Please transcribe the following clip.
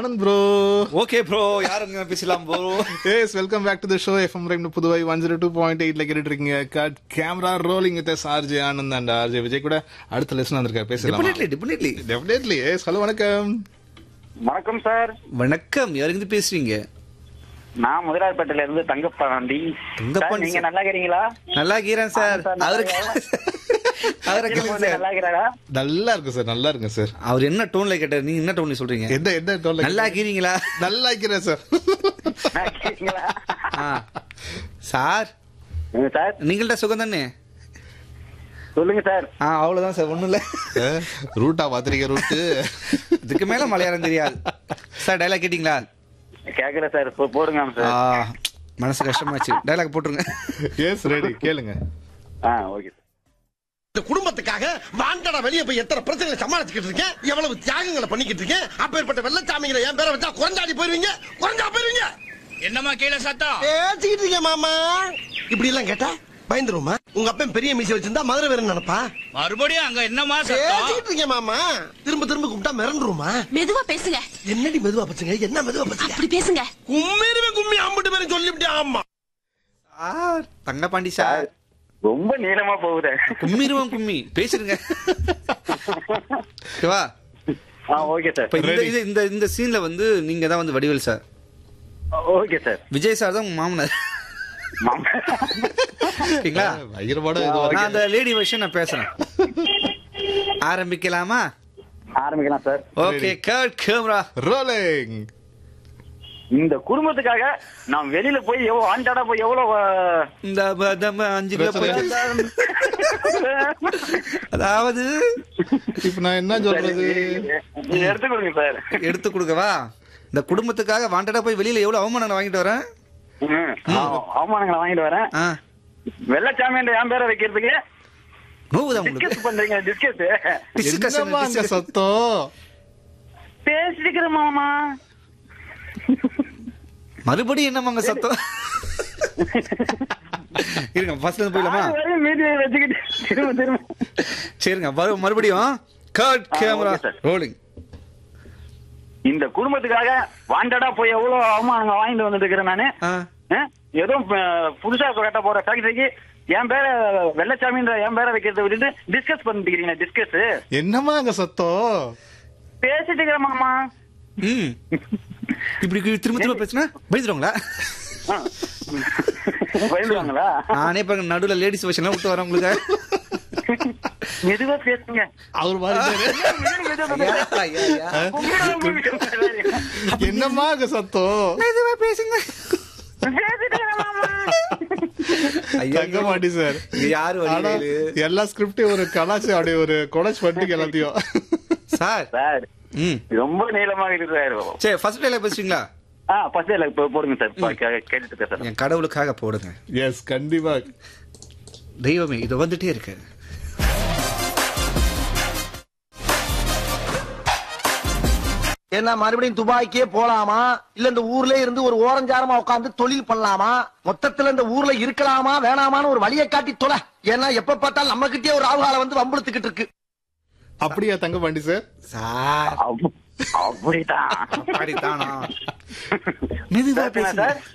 Anand bro okay bro யாருங்க பேசலாம் bro yes welcome back to the show FM ரெண்டு Puduvai one zero two point எயிட்ல கேட்டுட்டு இருக்கீங்க cut camera rolling with yes RJ Anand and RJ Vijay கூட அடுத்த லெசன் வந்திருக்காரு பேசலாம் definitely definitely definitely yes hello வணக்கம் வணக்கம் சார் வணக்கம் யாருங்க பேசுறீங்க நான் முதலாளிப்பேட்டையில இருந்து தங்கப்பாண்டி தங்கப்பாண்டி சார், நீங்க சார். நல்லா இருக்கிறீங்களா நல்லா இருக்கிறேன் சார் ஆ, சார், நல்லா அவருக்கு அவருக்கு கீழே சார் நல்லா இருக்கிறாரா நல்லா இருக்கு சார் நல்லா இருக்கு சார் அவர் என்ன டோன்ல கேட்டார் நீங்க என்ன டோன்ல சொல்றீங்க எந்த எந்த டோன்ல நல்லா இருக்கிறீங்களா நல்லா இருக்கிறேன் சார் நல்லா இருக்கீங்களா? ஆ. சார் ஏங்க சார் நீங்கள்ட்ட சுகம் தானே சொல்லுங்க சார் ஆ அவ்வளவுதான் சார் ஒண்ணும் இல்ல ரூட்டா பாத்திரிக்க ரூட்டு இதுக்கு மேல மலையாளம் தெரியாது சார் டைலாக் கேட்டீங்களா கேக்குற சார் போ- போடுங்க ஆ, சார் மனசு கஷ்டமாச்சு டைலாக் போட்டுருங்க எஸ் ரெடி கேளுங்க ஆ ஓகே சார் இந்த குடும்பத்துக்காக வாண்டடா வெளியே போய் எத்தனை பிரச்சனைகளை சமாளிச்சுக்கிட்டு இருக்கேன் எவ்வளவு தியாகங்களை பண்ணிக்கிட்டு இருக்கேன் அப்பேற்பட்ட வெள்ளச்சாமிங்களை என் பேரை வச்சா குறைஞ்சாடி போயிருவீங்க குறைஞ்சா போயிருவீங்க என்னம்மா கீழே சத்தம் பேசிக்கிட்டு இருக்கேன் மாமா இப்படி எல்லாம் கேட்டா பயந்துருமா உங்க அப்பன் பெரிய மீசை வச்சிருந்தா மதுரை வேற நினைப்பா மறுபடியும் அங்க என்னம்மா சத்தம் பேசிக்கிட்டு இருக்கேன் மாமா திரும்ப திரும்ப கூப்பிட்டா மிரண்டுருமா மெதுவா பேசுங்க என்னடி மெதுவா பச்சுங்க என்ன மெதுவா பச்சுங்க அப்படி பேசுங்க கும்மிருவே கும்மி அம்பிட்டு பேரும் சொல்லிவிட்டேன் ஆமா சார் தங்கப்பாண்டி சார் ரொம்ப நீளமா போகுது கும்மிருவோம் கும்மி பேசிருங்க ஓகேவா ஆ ஓகே சார் இப்ப இந்த இது இந்த இந்த சீன்ல வந்து நீங்க தான் வந்து Vadivel sir okay sir Vijay sir தான் உங்க மாமனார் மாமா. ஓகேங்களா பயங்கரமான இது நான் வரைக்கும் அந்த லேடி வருஷன் நான் பேசுறேன் ஆரம்பிக்கலாமா ஆரம்பிக்கலாம் sir okay cut camera rolling இந்த குடும்பத்துக்காக நான் வெளியில போய் எவ்வளவு ஆண்டாடா போய் எவ்வளவு இந்த ப- இந்த ம- அஞ்சு கிலோ போயிட்டு அதாவது இப்ப நான் என்ன சொல்றது நீங்க எடுத்து கொடுங்க சார் எடுத்து கொடுக்கவா இந்த குடும்பத்துக்காக வாண்டடா போய் வெளியில எவ்வளவு அவமானம் நான் வாங்கிட்டு வரேன் ம். அவ- அவமானங்களை வாங்கிட்டு வரேன் ஆ வெள்ளச்சாமின்ற என் பேரை வைக்கிறதுக்கு நோவுதான் உங்களுக்கு டிஸ்கஸ் பண்றீங்க டிஸ்கஸ் Discussion, என்னம்மா அங்க discussion. சத்தம் பேசிக்கிற மாமா மறுபடியும் என்னமாங்க சத்தம் இருங்க ஃபர்ஸ்ட்ல இருந்து போயிடலாமா அது வரையும் மீதியை வச்சுக்கிட்டு திரும்ப திரும்ப சரிங்க வரும் மறுபடியும் கட் ஆ, கேமரா okay, sir. ரோலிங் இந்த குடும்பத்துக்காக வாண்டடா போய் எவ்வளவு அவமானங்க வாங்கிட்டு வந்துட்டு இருக்கிறேன் நானு ஆ ஆ? ஏதோ அஹ், புதுசா கட்ட போற ஃபேக்டரிக்கு என் பேரை வெள்ளச்சாமின்ற என் பேரை வைக்கிறத விட்டுட்டு டிஸ்கஸ் பண்ணிட்டு இருக்கீங்க டிஸ்கஸ் என்னம்மா அங்க சத்தம் பேசிட்டு இருக்கிற மாமா ம் இப்படி திரும்ப திரும்ப பேசினா பயந்துருவாங்களா ஆ. பயந்துவாங்களா நானே இப்ப நடுவுல லேடிஸ் வெர்ஷன்லாம் விட்டு வரேன் உங்களுக்கு மெதுவா பேசுங்க அவர் மாதிரி ஐயா, ஐயா. என்னம்மா அங்க சத்தம் மெதுவா பேசுங்க பேசிட்டு இருக்கிற மாமா ஐயா, தங்க மாட்டி சார் இங்க யாரு ஆனா வடிவேலு? எல்லா ஸ்கிரிப்டையும் ஒரு கலாச்சி அப்படியே ஒரு கொலைச்சு பண்ணிட்டு எல்லாத்தையும் சார் சார் ம் ரொம்ப நீளமாக இருக்கு சார் சரி ஃபர்ஸ்ட் டைலாக் பேசுறீங்களா ஆ ஃபர்ஸ்ட் இல்லை போடுங்க சார் பா- கே- கேட்டுட்டு பேசுறேன் என் கடவுளுக்காக போடுங்க எஸ் கண்டிப்பா தெய்வமே இது வந்துட்டே இருக்கு என்ன மறுபடியும் துபாய்க்கே போலாமா இல்ல இந்த ஊர்ல இருந்து ஒரு ஓரஞ்சாரமா உட்கார்ந்து தொழில் பண்ணலாமா மொத்தத்துல இந்த ஊர்ல இருக்கலாமா வேணாமான்னு ஒரு வழியை காட்டி தொலை ஏன்னா எப்ப பார்த்தாலும் நம்ம கிட்டே ஒரு ராகுகாலம் வந்து வம்புழுத்துக்கிட்டு இருக்கு அப்படியா தங்க பாண்டி சார் சார் அப்ப- அப்படிதான் அப்படித்தானா மெதுவா பேசுங்க பேசுங்க சார்